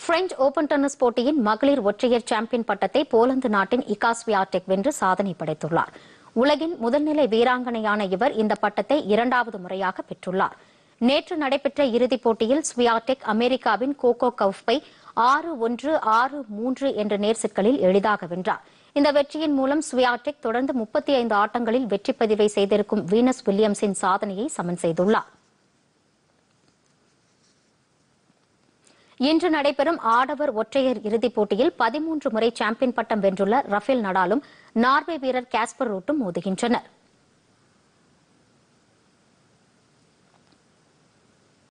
French open tennis போட்டியின் மகளிர் ஒற்றையர் சாம்பியன் பட்டத்தை போலந்து நாட்டின் இகா ஸ்வியாடெக் வென்று சாதனை படைத்துள்ளார் உலகின் முதல்நிலை வீராங்கனையான இவர் இந்த பட்டத்தை இரண்டாவது முறையாக பெற்றுள்ளார் நேற்று நடைபெற்ற இறுதிப் போட்டியில் ஸ்வியாடெக் அமெரிக்காவின் கோகோ கவுஃபை ஆறு ஒன்று ஆறு மூன்று என்ற நேர்செட்களில் எளிதாக வென்றார் இந்த வெற்றியின் மூலம் ஸ்வியாடெக் தொடர்ந்து முப்பத்தி ஐந்து ஆட்டங்களில் வெற்றி பதிவை செய்திருக்கும் வீனஸ் வில்லியம்ஸின் சாதனையை சமன் செய்துள்ளார் இன்று நடைபெறும் ஆடவர் ஒற்றையர் இறுதிப் போட்டியில் பதிமூன்று முறை சாம்பியன் பட்டம் வென்றுள்ள ரஃபேல் நடாலும் நார்வே வீரர் காஸ்பர் ரூட்டும் மோதுகின்றனர்